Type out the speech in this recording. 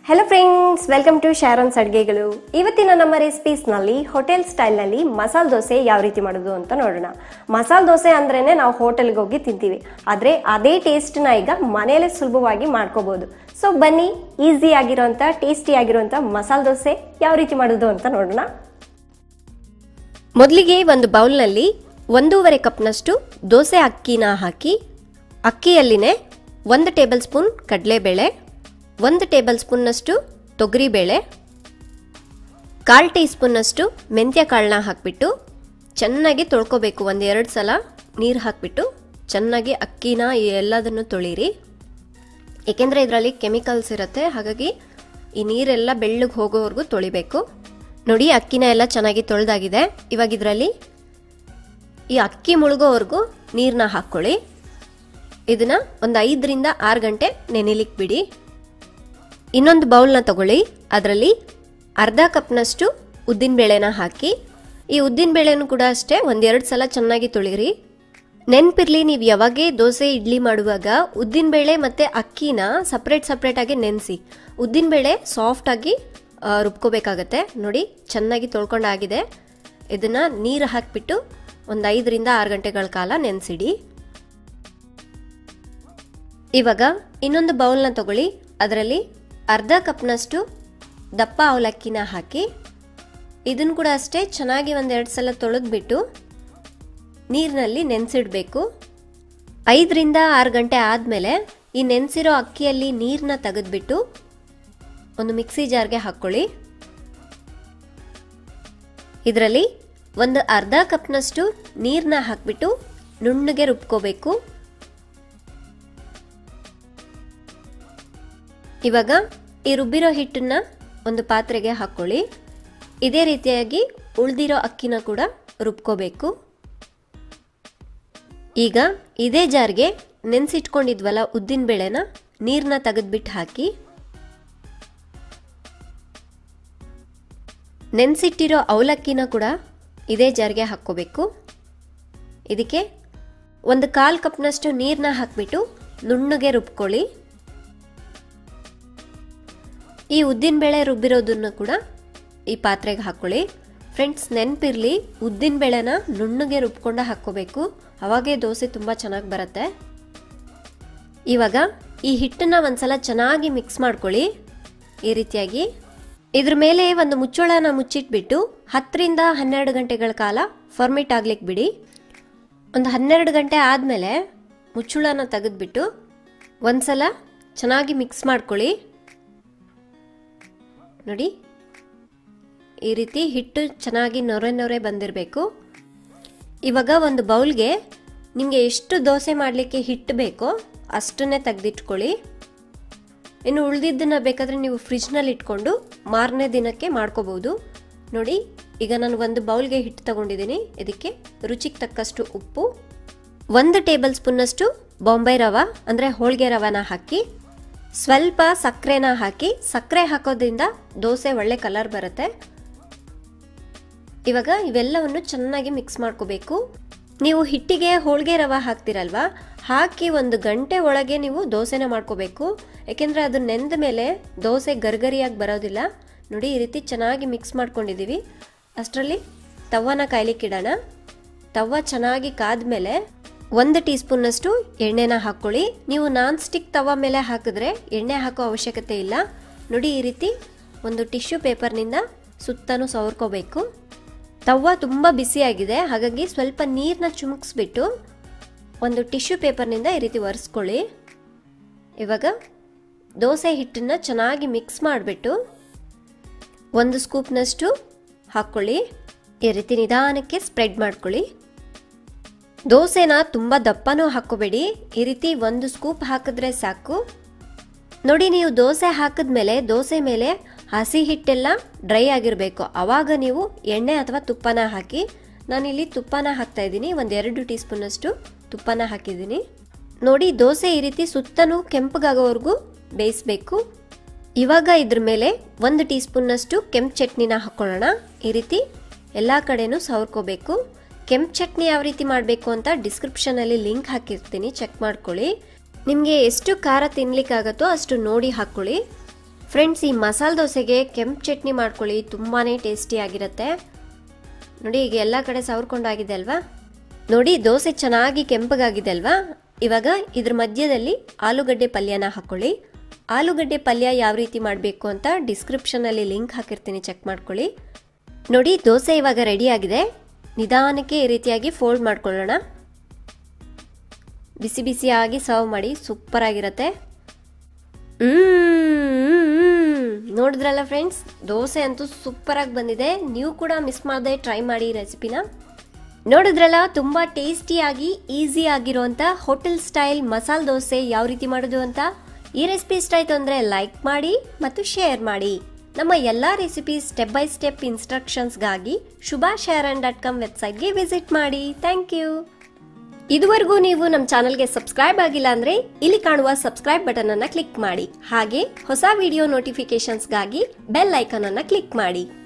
hello friends welcome to ಶಾರನ್ಸ್ ಅಡುಗೆಗಳು ಇವತ್ತಿನ ನಮ್ಮ ರೆಸಿಪೀಸ್ನಲ್ಲಿ ಹೋಟೆಲ್ ಸ್ಟೈಲ್ನಲ್ಲಿ ಮಸಾಲೆ ದೋಸೆ ಯಾವ ರೀತಿ ಮಾಡೋದು ಅಂತ ನೋಡೋಣ ಮಸಾಲೆ ದೋಸೆ ಅಂದ್ರೇ ನಾವು ಹೋಟೆಲ್ಗೆ ಹೋಗಿ ತಿಂತೀವಿ ಆದರೆ ಅದೇ ಟೇಸ್ಟ್ನ ಈಗ ಮನೆಯಲ್ಲೇ ಸುಲಭವಾಗಿ ಮಾಡ್ಕೋಬೋದು ಸೊ ಬನ್ನಿ ಈಸಿ ಆಗಿರೋಂಥ ಟೇಸ್ಟಿ ಆಗಿರೋಂಥ ಮಸಾಲೆ ದೋಸೆ ಯಾವ ರೀತಿ ಮಾಡೋದು ಅಂತ ನೋಡೋಣ ಮೊದಲಿಗೆ ಒಂದು ಬೌಲ್ನಲ್ಲಿ ಒಂದೂವರೆ ಕಪ್ನಷ್ಟು ದೋಸೆ ಅಕ್ಕಿನ ಹಾಕಿ ಅಕ್ಕಿಯಲ್ಲಿನೇ ಒಂದು ಟೇಬಲ್ ಸ್ಪೂನ್ ಕಡಲೆಬೇಳೆ ಒಂದು ಟೇಬಲ್ ಸ್ಪೂನ್ನಷ್ಟು ತೊಗರಿಬೇಳೆ ಕಾಲು ಟೀ ಸ್ಪೂನ್ನಷ್ಟು ಮೆಂತ್ಯ ಕಾಳನ್ನ ಹಾಕಿಬಿಟ್ಟು ಚೆನ್ನಾಗಿ ತೊಳ್ಕೊಬೇಕು ಒಂದು ಎರಡು ಸಲ ನೀರು ಹಾಕಿಬಿಟ್ಟು ಚೆನ್ನಾಗಿ ಅಕ್ಕಿನ ಎಲ್ಲದನ್ನು ತೊಳೀರಿ ಏಕೆಂದರೆ ಇದರಲ್ಲಿ ಕೆಮಿಕಲ್ಸ್ ಇರುತ್ತೆ ಹಾಗಾಗಿ ಈ ನೀರೆಲ್ಲ ಬೆಳ್ಳಗೆ ಹೋಗೋವರೆಗೂ ತೊಳಿಬೇಕು ನೋಡಿ ಅಕ್ಕಿನ ಎಲ್ಲ ಚೆನ್ನಾಗಿ ತೊಳೆದಾಗಿದೆ ಇವಾಗ ಇದರಲ್ಲಿ ಈ ಅಕ್ಕಿ ಮುಳುಗೋವರೆಗೂ ನೀರನ್ನ ಹಾಕ್ಕೊಳ್ಳಿ ಇದನ್ನ ಒಂದು ಐದರಿಂದ ಆರು ಗಂಟೆ ನೆನೆಲಿಕ್ಕೆ ಬಿಡಿ ಇನ್ನೊಂದು ಬೌಲ್ನ ತಗೊಳ್ಳಿ ಅದರಲ್ಲಿ ಅರ್ಧ ಕಪ್ನಷ್ಟು ಉದ್ದಿನಬೇಳೆನ ಹಾಕಿ ಈ ಉದ್ದಿನಬೇಳೆನೂ ಕೂಡ ಅಷ್ಟೇ ಒಂದೆರಡು ಸಲ ಚೆನ್ನಾಗಿ ತೊಳಿರಿ ನೆನಪಿರ್ಲಿ ನೀವು ಯಾವಾಗೇ ದೋಸೆ ಇಡ್ಲಿ ಮಾಡುವಾಗ ಉದ್ದಿನಬೇಳೆ ಮತ್ತು ಅಕ್ಕಿನ ಸಪ್ರೇಟ್ ಸಪ್ರೇಟಾಗಿ ನೆನೆಸಿ ಉದ್ದಿನಬೇಳೆ ಸಾಫ್ಟಾಗಿ ರುಬ್ಕೋಬೇಕಾಗತ್ತೆ ನೋಡಿ ಚೆನ್ನಾಗಿ ತೊಳ್ಕೊಂಡಾಗಿದೆ ಇದನ್ನು ನೀರು ಹಾಕಿಬಿಟ್ಟು ಒಂದು ಐದರಿಂದ ಆರು ಗಂಟೆಗಳ ಕಾಲ ನೆನೆಸಿಡಿ ಇವಾಗ ಇನ್ನೊಂದು ಬೌಲ್ನ ತಗೊಳ್ಳಿ ಅದರಲ್ಲಿ ಅರ್ಧ ಕಪ್ನಷ್ಟು ದಪ್ಪ ಅವಲಕ್ಕಿನ ಹಾಕಿ ಇದನ್ನು ಕೂಡ ಅಷ್ಟೇ ಚೆನ್ನಾಗಿ ಒಂದೆರಡು ಸಲ ತೊಳೆದ್ಬಿಟ್ಟು ನೀರಿನಲ್ಲಿ ನೆನೆಸಿಡಬೇಕು ಐದರಿಂದ ಆರು ಗಂಟೆ ಆದಮೇಲೆ ಈ ನೆನೆಸಿರೋ ಅಕ್ಕಿಯಲ್ಲಿ ನೀರನ್ನ ತೆಗೆದ್ಬಿಟ್ಟು ಒಂದು ಮಿಕ್ಸಿ ಜಾರ್ಗೆ ಹಾಕ್ಕೊಳ್ಳಿ ಇದರಲ್ಲಿ ಒಂದು ಅರ್ಧ ಕಪ್ನಷ್ಟು ನೀರನ್ನ ಹಾಕ್ಬಿಟ್ಟು ನುಣ್ಣಗೆ ರುಬ್ಕೋಬೇಕು ಇವಾಗ ಈ ರುಬ್ಬಿರೋ ಹಿಟ್ಟನ್ನ ಒಂದು ಪಾತ್ರೆಗೆ ಹಾಕ್ಕೊಳ್ಳಿ ಇದೇ ರೀತಿಯಾಗಿ ಉಳಿದಿರೋ ಅಕ್ಕಿನ ಕೂಡ ರುಬ್ಕೋಬೇಕು ಈಗ ಇದೇ ಜಾರ್ಗೆ ನೆನೆಸಿಟ್ಕೊಂಡಿದ್ವಲ್ಲ ಉದ್ದಿನ ಬೇಳೆನ ನೀರನ್ನ ತೆಗೆದ್ಬಿಟ್ಟು ಹಾಕಿ ನೆನೆಸಿಟ್ಟಿರೋ ಅವಲಕ್ಕಿನ ಕೂಡ ಇದೇ ಜಾರ್ಗೆ ಹಾಕ್ಕೋಬೇಕು ಇದಕ್ಕೆ ಒಂದು ಕಾಲು ಕಪ್ನಷ್ಟು ನೀರನ್ನ ಹಾಕ್ಬಿಟ್ಟು ನುಣ್ಣಗೆ ರುಬ್ಕೊಳ್ಳಿ ಈ ಉದ್ದಿನಬೇಳೆ ರುಬ್ಬಿರೋದನ್ನು ಕೂಡ ಈ ಪಾತ್ರೆಗೆ ಹಾಕ್ಕೊಳ್ಳಿ ಫ್ರೆಂಡ್ಸ್ ನೆನಪಿರಲಿ ಉದ್ದಿನಬೇಳೆನ ನುಣ್ಣಗೆ ರುಬ್ಕೊಂಡು ಹಾಕ್ಕೋಬೇಕು ಅವಾಗೇ ದೋಸೆ ತುಂಬ ಚೆನ್ನಾಗಿ ಬರುತ್ತೆ ಇವಾಗ ಈ ಹಿಟ್ಟನ್ನು ಒಂದ್ಸಲ ಚೆನ್ನಾಗಿ ಮಿಕ್ಸ್ ಮಾಡ್ಕೊಳ್ಳಿ ಈ ರೀತಿಯಾಗಿ ಇದ್ರ ಮೇಲೆ ಒಂದು ಮುಚ್ಚಳನ ಮುಚ್ಚಿಟ್ಬಿಟ್ಟು ಹತ್ತರಿಂದ ಹನ್ನೆರಡು ಗಂಟೆಗಳ ಕಾಲ ಫರ್ಮಿಟ್ ಆಗ್ಲಿಕ್ಕೆ ಬಿಡಿ ಒಂದು ಹನ್ನೆರಡು ಗಂಟೆ ಆದಮೇಲೆ ಮುಚ್ಚಳನ ತೆಗೆದ್ಬಿಟ್ಟು ಒಂದ್ಸಲ ಚೆನ್ನಾಗಿ ಮಿಕ್ಸ್ ಮಾಡ್ಕೊಳ್ಳಿ ನೋಡಿ ಈ ರೀತಿ ಹಿಟ್ಟು ಚೆನ್ನಾಗಿ ನೊರೆ ನೊರೆ ಬಂದಿರಬೇಕು ಇವಾಗ ಒಂದು ಬೌಲ್ಗೆ ನಿಮಗೆ ಎಷ್ಟು ದೋಸೆ ಮಾಡಲಿಕ್ಕೆ ಹಿಟ್ಟು ಬೇಕೋ ಅಷ್ಟನ್ನೇ ತೆಗೆದಿಟ್ಕೊಳ್ಳಿ ಇನ್ನು ಉಳಿದಿದ್ದನ್ನು ಬೇಕಾದರೆ ನೀವು ಫ್ರಿಜ್ನಲ್ಲಿ ಇಟ್ಕೊಂಡು ಮಾರನೇ ದಿನಕ್ಕೆ ಮಾಡ್ಕೋಬೋದು ನೋಡಿ ಈಗ ನಾನು ಒಂದು ಬೌಲ್ಗೆ ಹಿಟ್ಟು ತಗೊಂಡಿದ್ದೀನಿ ಇದಕ್ಕೆ ರುಚಿಗೆ ತಕ್ಕಷ್ಟು ಉಪ್ಪು ಒಂದು ಟೇಬಲ್ ಸ್ಪೂನ್ನಷ್ಟು ಬಾಂಬೆ ರವೆ ಅಂದರೆ ಹೋಳಿಗೆ ರವಾನ ಹಾಕಿ ಸ್ವಲ್ಪ ಸಕ್ಕರೆನ ಹಾಕಿ ಸಕ್ಕರೆ ಹಾಕೋದ್ರಿಂದ ದೋಸೆ ಒಳ್ಳೆ ಕಲರ್ ಬರುತ್ತೆ ಇವಾಗ ಇವೆಲ್ಲವನ್ನು ಚೆನ್ನಾಗಿ ಮಿಕ್ಸ್ ಮಾಡ್ಕೋಬೇಕು ನೀವು ಹಿಟ್ಟಿಗೆ ಹೋಳಿಗೆ ರವೆ ಹಾಕ್ತಿರಲ್ವಾ ಹಾಕಿ ಒಂದು ಗಂಟೆ ಒಳಗೆ ನೀವು ದೋಸೆನ ಮಾಡ್ಕೋಬೇಕು ಯಾಕೆಂದರೆ ಅದು ನೆಂದ ಮೇಲೆ ದೋಸೆ ಗರ್ಗರಿಯಾಗಿ ಬರೋದಿಲ್ಲ ನೋಡಿ ಈ ರೀತಿ ಚೆನ್ನಾಗಿ ಮಿಕ್ಸ್ ಮಾಡ್ಕೊಂಡಿದ್ದೀವಿ ಅಷ್ಟರಲ್ಲಿ ತವನ ಕಾಯ್ಲಿಕ್ಕಿಡೋಣ ತವ ಚೆನ್ನಾಗಿ ಕಾದ್ಮೇಲೆ ಒಂದು ಟೀ ಸ್ಪೂನ್ನಷ್ಟು ಎಣ್ಣೆನ ಹಾಕ್ಕೊಳ್ಳಿ ನೀವು ನಾನ್ ಸ್ಟಿಕ್ ತವ ಮೇಲೆ ಹಾಕಿದ್ರೆ ಎಣ್ಣೆ ಹಾಕೋ ಅವಶ್ಯಕತೆ ಇಲ್ಲ ನೋಡಿ ಈ ರೀತಿ ಒಂದು ಟಿಶ್ಯೂ ಪೇಪರ್ನಿಂದ ಸುತ್ತಲೂ ಸವರ್ಕೋಬೇಕು ತವ ತುಂಬ ಬಿಸಿಯಾಗಿದೆ ಹಾಗಾಗಿ ಸ್ವಲ್ಪ ನೀರನ್ನ ಚುಮುಕ್ಸ್ಬಿಟ್ಟು ಒಂದು ಟಿಶ್ಯೂ ಪೇಪರ್ನಿಂದ ಈ ರೀತಿ ಒರೆಸ್ಕೊಳ್ಳಿ ಇವಾಗ ದೋಸೆ ಹಿಟ್ಟನ್ನು ಚೆನ್ನಾಗಿ ಮಿಕ್ಸ್ ಮಾಡಿಬಿಟ್ಟು ಒಂದು ಸ್ಕೂಪ್ನಷ್ಟು ಹಾಕ್ಕೊಳ್ಳಿ ಈ ರೀತಿ ನಿಧಾನಕ್ಕೆ ಸ್ಪ್ರೆಡ್ ಮಾಡ್ಕೊಳ್ಳಿ ದೋಸೆನ ತುಂಬ ದಪ್ಪನೂ ಹಾಕೋಬೇಡಿ ಈ ರೀತಿ ಒಂದು ಸ್ಕೂಪ್ ಹಾಕಿದ್ರೆ ಸಾಕು ನೋಡಿ ನೀವು ದೋಸೆ ಹಾಕಿದ್ಮೇಲೆ ದೋಸೆ ಮೇಲೆ ಹಸಿ ಹಿಟ್ಟೆಲ್ಲ ಡ್ರೈ ಆಗಿರಬೇಕು ಆವಾಗ ನೀವು ಎಣ್ಣೆ ಅಥವಾ ತುಪ್ಪನ ಹಾಕಿ ನಾನಿಲ್ಲಿ ತುಪ್ಪನ ಹಾಕ್ತಾ ಇದ್ದೀನಿ ಒಂದು ಎರಡು ಟೀ ಸ್ಪೂನಷ್ಟು ತುಪ್ಪನ ಹಾಕಿದ್ದೀನಿ ನೋಡಿ ದೋಸೆ ಈ ರೀತಿ ಸುತ್ತಲೂ ಕೆಂಪಗಾಗೋವರೆಗೂ ಬೇಯಿಸಬೇಕು ಇವಾಗ ಇದ್ರ ಮೇಲೆ ಒಂದು ಟೀ ಸ್ಪೂನ್ನಷ್ಟು ಕೆಂಪು ಚಟ್ನಿನ ಹಾಕ್ಕೊಳ್ಳೋಣ ಈ ರೀತಿ ಎಲ್ಲ ಕಡೆನೂ ಸವರ್ಕೋಬೇಕು ಕೆಂಪು ಚಟ್ನಿ ಯಾವ ರೀತಿ ಮಾಡಬೇಕು ಅಂತ ಡಿಸ್ಕ್ರಿಪ್ಷನಲ್ಲಿ ಲಿಂಕ್ ಹಾಕಿರ್ತೀನಿ ಚೆಕ್ ಮಾಡ್ಕೊಳ್ಳಿ ನಿಮಗೆ ಎಷ್ಟು ಖಾರ ತಿನ್ಲಿಕ್ಕಾಗತ್ತೋ ಅಷ್ಟು ನೋಡಿ ಹಾಕ್ಕೊಳ್ಳಿ ಫ್ರೆಂಡ್ಸ್ ಈ ಮಸಾಲೆ ದೋಸೆಗೆ ಕೆಂಪು ಚಟ್ನಿ ಮಾಡ್ಕೊಳ್ಳಿ ತುಂಬಾ ಟೇಸ್ಟಿಯಾಗಿರುತ್ತೆ ನೋಡಿ ಈಗ ಎಲ್ಲ ಕಡೆ ಸವರ್ಕೊಂಡಾಗಿದೆ ಅಲ್ವಾ ನೋಡಿ ದೋಸೆ ಚೆನ್ನಾಗಿ ಕೆಂಪಗಾಗಿದೆ ಅಲ್ವಾ ಇವಾಗ ಇದ್ರ ಮಧ್ಯದಲ್ಲಿ ಆಲೂಗಡ್ಡೆ ಪಲ್ಯನ ಹಾಕೊಳ್ಳಿ ಆಲೂಗಡ್ಡೆ ಪಲ್ಯ ಯಾವ ರೀತಿ ಮಾಡಬೇಕು ಅಂತ ಡಿಸ್ಕ್ರಿಪ್ಷನಲ್ಲಿ ಲಿಂಕ್ ಹಾಕಿರ್ತೀನಿ ಚೆಕ್ ಮಾಡ್ಕೊಳ್ಳಿ ನೋಡಿ ದೋಸೆ ಇವಾಗ ರೆಡಿ ಆಗಿದೆ ನಿಧಾನಕ್ಕೆ ಈ ರೀತಿಯಾಗಿ ಫೋಲ್ಡ್ ಮಾಡ್ಕೊಳ್ಳೋಣ ಬಿಸಿ ಬಿಸಿಯಾಗಿ ಸರ್ವ್ ಮಾಡಿ ಸೂಪರ್ ಆಗಿರುತ್ತೆ ನೋಡಿದ್ರಲ್ಲ ಫ್ರೆಂಡ್ಸ್ ದೋಸೆ ಅಂತೂ ಸೂಪರ್ ಆಗಿ ಬಂದಿದೆ ನೀವು ಕೂಡ ಮಿಸ್ ಮಾಡದೆ ಟ್ರೈ ಮಾಡಿ ಈ ರೆಸಿಪಿನ ನೋಡಿದ್ರಲ್ಲ ತುಂಬ ಟೇಸ್ಟಿಯಾಗಿ ಈಸಿ ಆಗಿರುವಂಥ ಹೋಟೆಲ್ ಸ್ಟೈಲ್ ಮಸಾಲೆ ದೋಸೆ ಯಾವ ರೀತಿ ಮಾಡೋದು ಅಂತ ಈ ರೆಸಿಪಿ ಇಷ್ಟ ಆಯಿತು ಅಂದರೆ ಲೈಕ್ ಮಾಡಿ ಮತ್ತು ಶೇರ್ ಮಾಡಿ ನಮ್ಮ ಎಲ್ಲ ರೆಸಿಪಿ ಸ್ಟೆಪ್ ಬೈ ಸ್ಟೆಪ್ ಇನ್ಸ್ಟ್ರಕ್ಷನ್ಸ್ಗಾಗಿ Shubha share and dot com ವೆಬ್ಸೈಟ್ಗೆ ವಿಸಿಟ್ ಮಾಡಿ ಥ್ಯಾಂಕ್ ಯು ಇದುವರೆಗೂ ನೀವು ನಮ್ಮ ಚಾನಲ್ಗೆ ಸಬ್ಸ್ಕ್ರೈಬ್ ಆಗಿಲ್ಲ ಅಂದ್ರೆ ಇಲ್ಲಿ ಕಾಣುವ ಸಬ್ಸ್ಕ್ರೈಬ್ ಬಟನ್ ಅನ್ನ ಕ್ಲಿಕ್ ಮಾಡಿ ಹಾಗೆ ಹೊಸ ವಿಡಿಯೋ ನೋಟಿಫಿಕೇಶನ್ಸ್ಗಾಗಿ ಬೆಲ್ ಐಕಾನ್ ಅನ್ನ ಕ್ಲಿಕ್ ಮಾಡಿ